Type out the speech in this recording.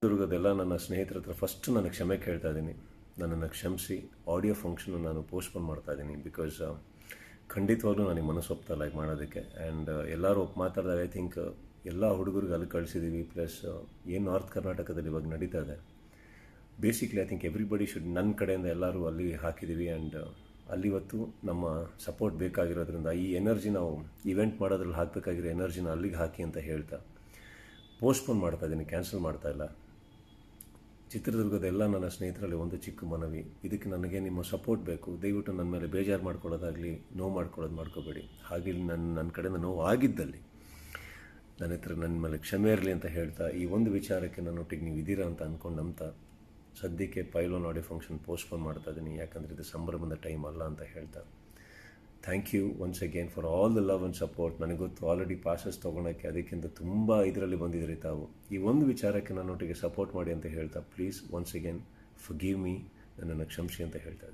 ದುರ್ಗದೆಲ್ಲ ನನ್ನ ಸ್ನೇಹಿತರ ಹತ್ರ ಫಸ್ಟ್ ನಾನು ಕ್ಷಮೆ ಕೇಳ್ತಾ ಇದ್ದೀನಿ ನನ್ನನ್ನು ಕ್ಷಮಿಸಿ ಆಡಿಯೋ ಫಂಕ್ಷನ್ ನಾನು ಪೋಸ್ಟ್ಪೋನ್ ಮಾಡ್ತಾ ಇದ್ದೀನಿ ಬಿಕಾಸ್ ಖಂಡಿತವಾಗ್ಲೂ ನನಗೆ ಮನಸ್ಸು ಒಪ್ತಾ ಇಲ್ಲ ಮಾಡೋದಕ್ಕೆ ಆ್ಯಂಡ್ ಎಲ್ಲರೂ ಒಪ್ಪು ಮಾತಾಡಿದಾಗ ಐ ಥಿಂಕ್ ಎಲ್ಲ ಹುಡುಗರಿಗೆ ಅಲ್ಲಿ ಕಳಿಸಿದ್ದೀವಿ ಪ್ಲಸ್ ಏನು ನಾರ್ತ್ ಕರ್ನಾಟಕದಲ್ಲಿ ಇವಾಗ ನಡೀತಾ ಇದೆ basically I think everybody should ನನ್ನ ಕಡೆಯಿಂದ ಎಲ್ಲರೂ ಅಲ್ಲಿ ಹಾಕಿದ್ದೀವಿ ಆ್ಯಂಡ್ ಅಲ್ಲಿ ಇವತ್ತು ನಮ್ಮ ಸಪೋರ್ಟ್ ಬೇಕಾಗಿರೋದ್ರಿಂದ ಈ ಎನರ್ಜಿ ನಾವು ಇವೆಂಟ್ ಮಾಡೋದ್ರಲ್ಲಿ ಹಾಕಬೇಕಾಗಿರೋ ಎನರ್ಜಿನ ಅಲ್ಲಿಗೆ ಹಾಕಿ ಅಂತ ಹೇಳ್ತಾ ಪೋಸ್ಟ್ಪೋನ್ ಮಾಡ್ತಾ ಇದ್ದೀನಿ ಕ್ಯಾನ್ಸಲ್ ಮಾಡ್ತಾ ಇಲ್ಲ ಚಿತ್ರದುರ್ಗದ ಎಲ್ಲ ನನ್ನ ಸ್ನೇಹಿತರಲ್ಲಿ ಒಂದು ಚಿಕ್ಕ ಮನವಿ ಇದಕ್ಕೆ ನನಗೆ ನಿಮ್ಮ ಸಪೋರ್ಟ್ ಬೇಕು ದಯವಿಟ್ಟು ನನ್ನ ಮೇಲೆ ಬೇಜಾರು ಮಾಡ್ಕೊಳ್ಳೋದಾಗಲಿ ನೋವು ಮಾಡ್ಕೊಳ್ಳೋದು ಮಾಡ್ಕೋಬೇಡಿ ಹಾಗೆ ನನ್ನ ನನ್ನ ಕಡೆಯಿಂದ ನೋವು ಆಗಿದ್ದಲ್ಲಿ ನನ್ನ ಹತ್ರ ನನ್ನ ಮೇಲೆ ಕ್ಷಮೆ ಇರಲಿ ಅಂತ ಹೇಳ್ತಾ ಈ ಒಂದು ವಿಚಾರಕ್ಕೆ ನನ್ನೊಟ್ಟಿಗೆ ನೀವು ಇದ್ದೀರಾ ಅಂತ ಅಂದ್ಕೊಂಡು ನಂಬ್ತಾ ಸದ್ಯಕ್ಕೆ ಪೈಲೋನ್ ಆಡಿಯೋ ಫಂಕ್ಷನ್ ಪೋಸ್ಟ್ಪೋನ್ ಮಾಡ್ತಾ ಇದ್ದೀನಿ ಯಾಕಂದರೆ ಇದು ಸಂಭ್ರಮದ ಟೈಮ್ ಅಲ್ಲ ಅಂತ ಹೇಳ್ತಾ thank you once again for all the love and support ನನಗೆ ಗೊತ್ತು ಆಲ್ರೆಡಿ ಪಾಸಸ್ ತೊಗೊಳಕ್ಕೆ ಅದಕ್ಕಿಂತ ತುಂಬ ಇದರಲ್ಲಿ ಬಂದಿದ್ರಿ ತಾವು ಈ ಒಂದು ವಿಚಾರಕ್ಕೆ ನನ್ನೊಟ್ಟಿಗೆ ಸಪೋರ್ಟ್ ಮಾಡಿ ಅಂತ ಹೇಳ್ತಾ please once again for give me ನನ್ನನ್ನು ಕ್ಷಮಿಸಿ ಅಂತ ಹೇಳ್ತಾ ಇದ್ದೀನಿ